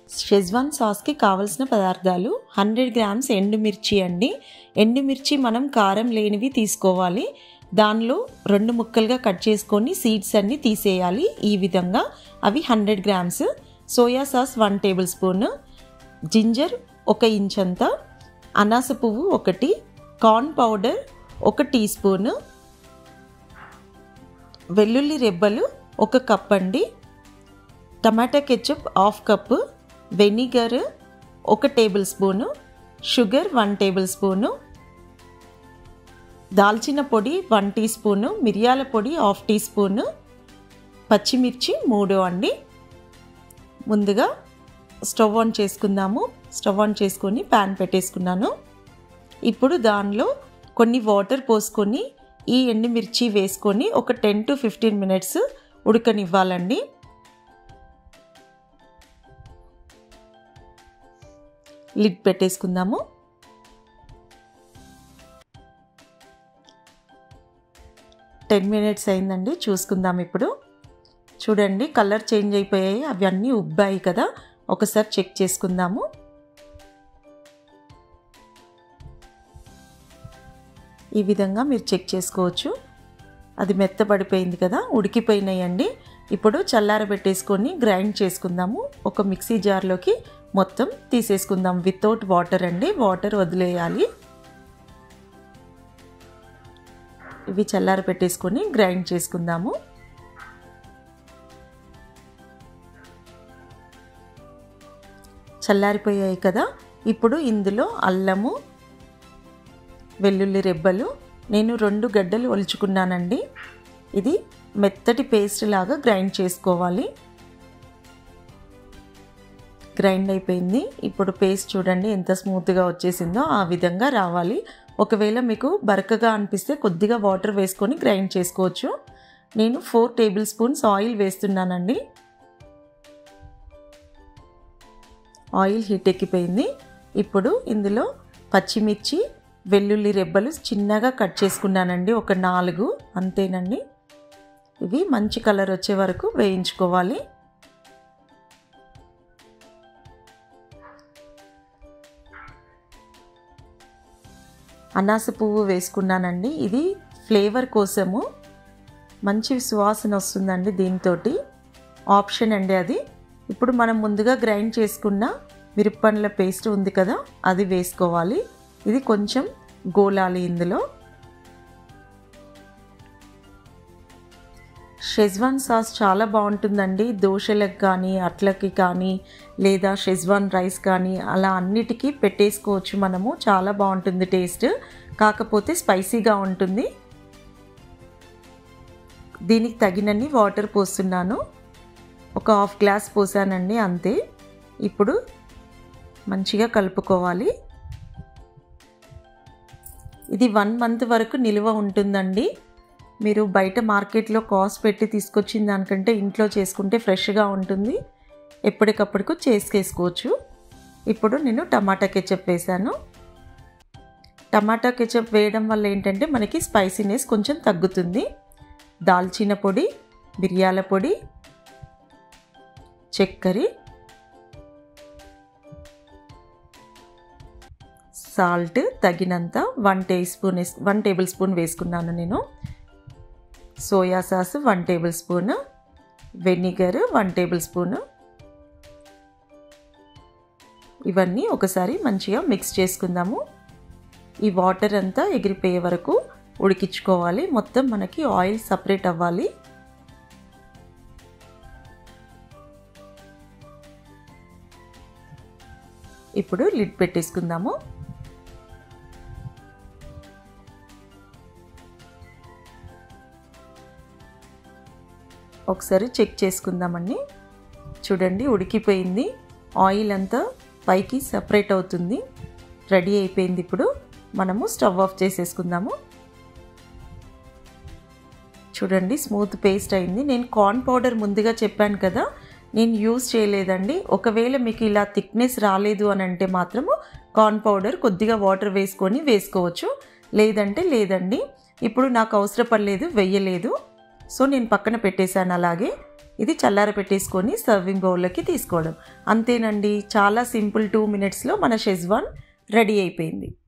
schezwan సాస్కి కావలసిన పదార్థాలు hundred grams ఎండుమిర్చి అండి ఎండుమిర్చి మనం కారం లేనివి తీసుకోవాలి దానిలో రెండు ముక్కలుగా కట్ చేసుకొని సీడ్స్ అన్ని తీసేయాలి ఈ విధంగా అవి hundred grams soya sauce one tablespoon ginger ఒక ఇంచ్ అంతా అనాస పువ్వు ఒకటి కార్న్ పౌడర్ ఒక టీ స్పూను వెల్లుల్లి రెబ్బలు ఒక కప్ అండి tomato ketchup half cup vinegar ఒక tablespoon sugar one tablespoon దాల్చిన పొడి వన్ టీ స్పూను మిరియాల పొడి హాఫ్ టీ స్పూను పచ్చిమిర్చి మూడు అండి ముందుగా స్టవ్ ఆన్ చేసుకుందాము స్టవ్ ఆన్ చేసుకొని ప్యాన్ పెట్టేసుకున్నాను ఇప్పుడు దానిలో కొన్ని వాటర్ పోసుకొని ఈ ఎండుమిర్చి వేసుకొని ఒక టెన్ టు ఫిఫ్టీన్ మినిట్స్ ఉడకనివ్వాలండి లిడ్ పెట్టేసుకుందాము టెన్ మినిట్స్ అయిందండి చూసుకుందాం ఇప్పుడు చూడండి కలర్ చేంజ్ అయిపోయాయి అవి అన్నీ ఉబ్బాయి కదా ఒకసారి చెక్ చేసుకుందాము ఈ విధంగా మీరు చెక్ చేసుకోవచ్చు అది మెత్తబడిపోయింది కదా ఉడికిపోయినాయండి ఇప్పుడు చల్లారబెట్టేసుకొని గ్రైండ్ చేసుకుందాము ఒక మిక్సీ జార్లోకి మొత్తం తీసేసుకుందాం వితౌట్ వాటర్ అండి వాటర్ వదిలేయాలి ఇవి చల్లార పెట్టేసుకొని గ్రైండ్ చేసుకుందాము చల్లారిపోయాయి కదా ఇప్పుడు ఇందులో అల్లము వెల్లుల్లి రెబ్బలు నేను రెండు గడ్డలు ఒలుచుకున్నానండి ఇది మెత్తటి పేస్ట్ లాగా గ్రైండ్ చేసుకోవాలి గ్రైండ్ అయిపోయింది ఇప్పుడు పేస్ట్ చూడండి ఎంత స్మూత్గా వచ్చేసిందో ఆ విధంగా రావాలి ఒకవేళ మీకు బరకగా అనిపిస్తే కొద్దిగా వాటర్ వేసుకొని గ్రైండ్ చేసుకోవచ్చు నేను ఫోర్ టేబుల్ స్పూన్స్ ఆయిల్ వేస్తున్నానండి ఆయిల్ హీట్ ఎక్కిపోయింది ఇప్పుడు ఇందులో పచ్చిమిర్చి వెల్లుల్లి రెబ్బలు చిన్నగా కట్ చేసుకున్నానండి ఒక నాలుగు అంతేనండి ఇవి మంచి కలర్ వచ్చే వరకు వేయించుకోవాలి అనాస పువ్వు వేసుకున్నానండి ఇది ఫ్లేవర్ కోసము మంచి సువాసన వస్తుందండి దీంతో ఆప్షన్ అండి అది ఇప్పుడు మనం ముందుగా గ్రైండ్ చేసుకున్న మిరప్పండ్ల పేస్ట్ ఉంది కదా అది వేసుకోవాలి ఇది కొంచెం గోలాలి ఇందులో షెజ్వాన్ సాస్ చాలా బాగుంటుందండి దోశలకు కానీ అట్లకి కానీ లేదా షెజ్వాన్ రైస్ కానీ అలా అన్నిటికీ పెట్టేసుకోవచ్చు మనము చాలా బాగుంటుంది టేస్ట్ కాకపోతే స్పైసీగా ఉంటుంది దీనికి తగినన్ని వాటర్ పోస్తున్నాను ఒక హాఫ్ గ్లాస్ పోసానండి అంతే ఇప్పుడు మంచిగా కలుపుకోవాలి ఇది వన్ మంత్ వరకు నిల్వ ఉంటుందండి మీరు బయట మార్కెట్లో కాస్ట్ పెట్టి తీసుకొచ్చిన దానికంటే ఇంట్లో చేసుకుంటే ఫ్రెష్గా ఉంటుంది ఎప్పటికప్పటికు చేసుకేసుకోవచ్చు ఇప్పుడు నేను టమాటా కెచప్ వేశాను టమాటా కెచప్ వేయడం వల్ల ఏంటంటే మనకి స్పైసీనెస్ కొంచెం తగ్గుతుంది దాల్చిన పొడి మిరియాల పొడి చక్కెర సాల్ట్ తగినంత వన్ టే స్పూన్ వన్ టేబుల్ స్పూన్ వేసుకున్నాను నేను soya sauce one tablespoon vinegar one tablespoon ఇవన్నీ ఒకసారి మంచిగా మిక్స్ చేసుకుందాము ఈ వాటర్ అంతా ఎగిరిపోయే వరకు ఉడికించుకోవాలి మొత్తం మనకి ఆయిల్ సపరేట్ అవ్వాలి ఇప్పుడు లిడ్ పెట్టేసుకుందాము ఒకసారి చెక్ చేసుకుందామండి చూడండి ఉడికిపోయింది ఆయిల్ అంతా పైకి సపరేట్ అవుతుంది రెడీ అయిపోయింది ఇప్పుడు మనము స్టవ్ ఆఫ్ చేసేసుకుందాము చూడండి స్మూత్ పేస్ట్ అయింది నేను కార్న్ పౌడర్ ముందుగా చెప్పాను కదా నేను యూజ్ చేయలేదండి ఒకవేళ మీకు ఇలా థిక్నెస్ రాలేదు అని అంటే మాత్రము కార్న్ పౌడర్ కొద్దిగా వాటర్ వేసుకొని వేసుకోవచ్చు లేదంటే లేదండి ఇప్పుడు నాకు అవసరపడలేదు వెయ్యలేదు సో నేను పక్కన పెట్టేశాను అలాగే ఇది చల్లార పెట్టేసుకొని సర్వింగ్ బౌల్లోకి తీసుకోవడం అంతేనండి చాలా సింపుల్ టూ మినిట్స్లో మన షెజ్వాన్ రెడీ అయిపోయింది